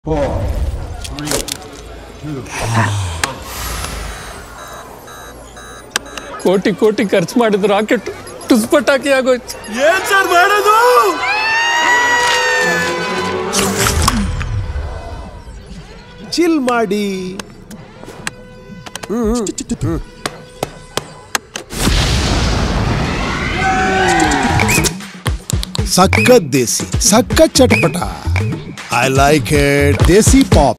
ಕೋಟಿ ಕೋಟಿ ಖರ್ಚು ಮಾಡಿದ ರಾಕೆಟ್ ಟುಸ್ಪಟಾಕಿ ಆಗೋಯ್ತು ಏನ್ ಸರ್ ಮಾಡೋದು ಚಿಲ್ ಮಾಡಿ ಸಖತ್ ದೇಸಿ ಸಖತ್ ಚಟಪಟ I like it desi pop